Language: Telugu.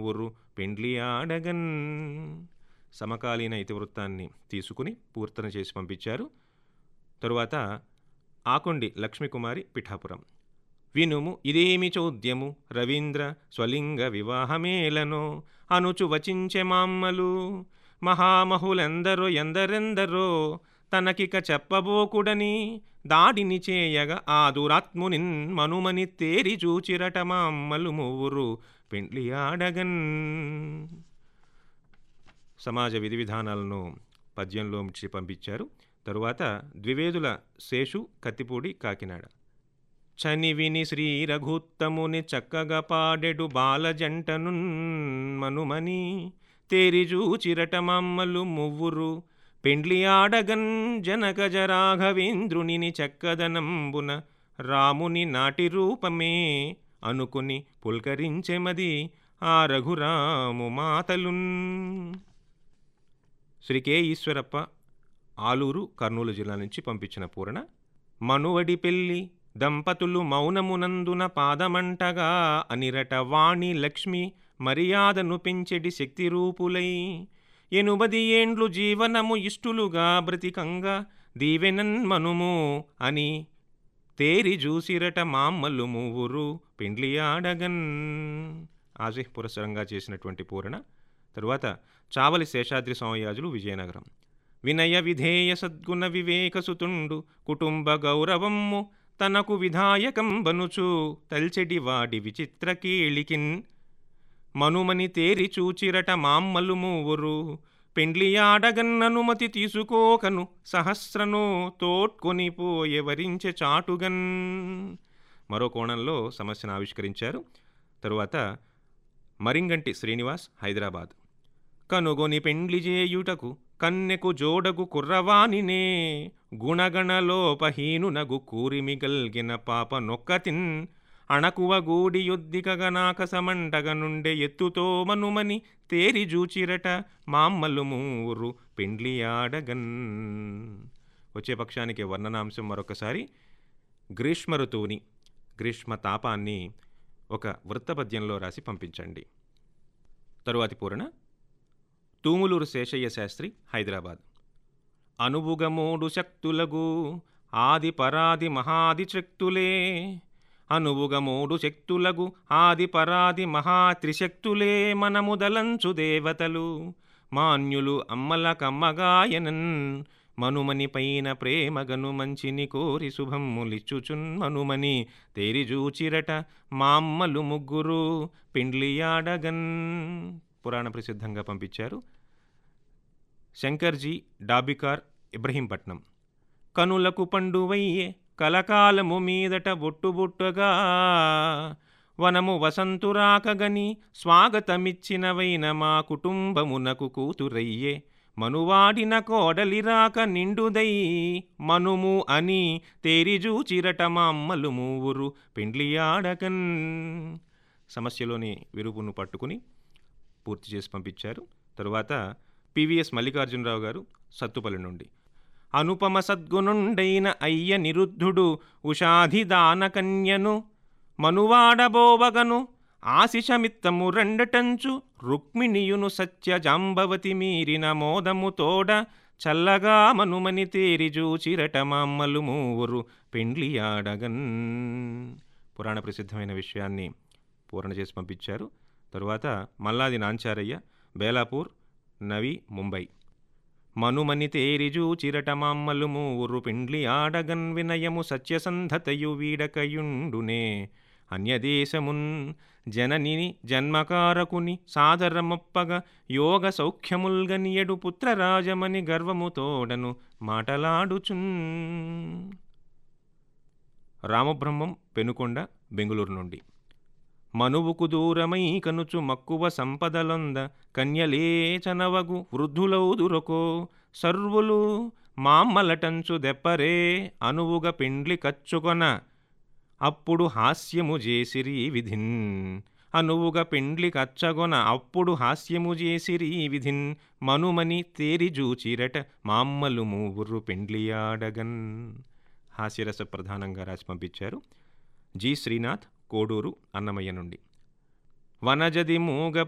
మూవురు పెండ్లి ఆడగన్ సమకాలీన ఇతివృత్తాన్ని తీసుకుని పూర్తన చేసి పంపించారు తరువాత ఆకొండి లక్ష్మీకుమారి పిఠాపురం వినుము ఇదేమి చోద్యము రవీంద్ర స్వలింగ వివాహమేలనో అనుచు వచించె మామ్మలు మహామహులెందరో ఎందరెందరో తనకిక చెప్పబోకుడని దాడిని చేయగ ఆ దురాత్మునిన్ మనుమని తేరి చూచిరట మామ్మలు మూవురు పెండ్లి ఆడగన్ సమాజ విధి విధానాలను పద్యంలో ఉంచి పంపించారు తరువాత ద్వివేదుల శేషు కత్తిపూడి కాకినాడ చనివిని శ్రీ రఘుత్తముని చక్కగా పాడెడు బాలజంటను మనుమని తేరిజూచిరట మమ్మలు మువ్వురు పెండ్లి ఆడగన్ జనకజ రాఘవేంద్రునిని చక్కదనంబున రాముని నాటి రూపమే అనుకుని పుల్కరించెమది ఆ రఘురాము మాతలున్ శ్రీ కె ఈశ్వరప్ప ఆలూరు కర్నూలు జిల్లా నుంచి పంపించిన పూరణ మనువడి పెళ్ళి దంపతులు మౌనమునందున పాదమంటగా అనిరట వాణి లక్ష్మి మర్యాదను పెంచెడి శక్తి రూపులై ఎనుబది ఏండ్లు జీవనము ఇష్టులుగా బ్రతికంగా దీవెనన్ మనుము అని తేరి జూసిరట మామ్మలు మూవురు పెండ్లి ఆడగన్ ఆజిహ్ పురస్సరంగా చేసినటువంటి పూరణ తరువాత చావలి శేషాద్రి సోమయాజులు విజయనగరం వినయ విధేయ సద్గుణ వివేకసుతుండు కుటుంబ గౌరవమ్ము తనకు విధాయకం బనుచు తల్చెడి వాడి విచిత్ర కీళికిన్ మనుమని తేరి చూచిరట మామ్మలు మూవురు పెండ్లియాడగన్ననుమతి తీసుకోకను సహస్రను తోడ్కొని పోయెవరించె చాటుగన్ మరో కోణంలో సమస్యను ఆవిష్కరించారు తరువాత మరింగంటి శ్రీనివాస్ హైదరాబాద్ కనుగొని పెండ్లి చేయుటకు కన్నెకు జోడగు కుర్రవానినే గుణగణలోపహీనునగు కూరిమిగల్గిన పాప నొక్కతిన్ అణకువ గూడి యొద్దికగనాక సమంటగ నుండే ఎత్తుతో మనుమని తేరి జూచిరట మామ్మలు మూరు పెండ్లి ఆడగన్ వచ్చే పక్షానికి వర్ణనాంశం మరొకసారి గ్రీష్మ ఋతువుని గ్రీష్మ తాపాన్ని ఒక వృత్తపద్యంలో రాసి పంపించండి తరువాతి పూరణ తూములూరు శేషయ్య శాస్త్రి హైదరాబాద్ అనువుగ మూడు శక్తులగు ఆది పరాది మహాది శక్తులే అనువుగ మూడు శక్తులగు ఆది పరాది మహా త్రిశక్తులే మనముదలంచు దేవతలు మాన్యులు అమ్మల కమ్మగాయనన్ మనుమని పైన ప్రేమగను మంచిని కోరి శుభమ్ములిచ్చుచున్ మనుమని తేరిజూచిరట మామ్మలు ముగ్గురు పిండ్లియాడగన్ పురాణ ప్రసిద్ధంగా పంపించారు శంకర్జీ డాబికార్ ఇబ్రహీంపట్నం కనులకు పండువయ్యే కలకాలము మీదట బొట్టుబొట్టుగా వనము వసంతురాకగని స్వాగతమిచ్చినవైన మా కుటుంబమునకు కూతురయ్యే మనువాడిన కోడలిరాక నిండుదై మనుము అని తేరిజూచిరట మా అమ్మలు మూవురు పెండ్లియాడకన్ సమస్యలోని విరుపును పట్టుకుని పూర్తి చేసి పంపించారు తరువాత పివిఎస్ మల్లికార్జునరావు గారు సత్తుపల్లి నుండి అనుపమ సద్గుణుండైన అయ్య నిరుద్ధుడు ఉషాధిదాన కన్యను మనువాడబోవగను ఆశిషమిత్తము రెండటంచు రుక్మిణియును సత్య జాంబవతి మీరిన మోదము తోడ చల్లగా మనుమని తేరిజూచిరట మామ్మలు మూవురు పెండ్లియాడగన్ పురాణ ప్రసిద్ధమైన విషయాన్ని పూరణ చేసి పంపించారు తరువాత మల్లాది నాంచారయ్య బేలాపూర్ నవి ముంబై మనుమని తేరిజూచిరట మామ్మలు మూవురు పిండ్లి ఆడగన్ వినయము సత్యసంధతయు వీడకయుండునే అన్యదేశమున్ జననిని జన్మకారకుని సాదరమొప్పగ యోగ సౌఖ్యముల్గనియడు పుత్రరాజమని గర్వముతోడను మాటలాడుచున్ రామబ్రహ్మం పెనుకొండ బెంగుళూరు నుండి మనువుకు దూరమై కనుచు మక్కువ సంపదలొంద కన్యలేచనవగు వృద్ధులౌదురకో సర్వులు మామ్మలటంచు దెప్పరే అనువుగ పెండ్లి కచ్చుకొన అప్పుడు హాస్యము చేసిరి విధిన్ అనువుగ పెండ్లి కచ్చగొన అప్పుడు హాస్యము చేసిరి విధిన్ మనుమని తేరిజూచిరట మామ్మలు మూవురు పెండ్లియాడగన్ హాస్యరస ప్రధానంగా రాసి పంపించారు జి శ్రీనాథ్ కోడూరు అన్నమయ్య నుండి వనజది మూగ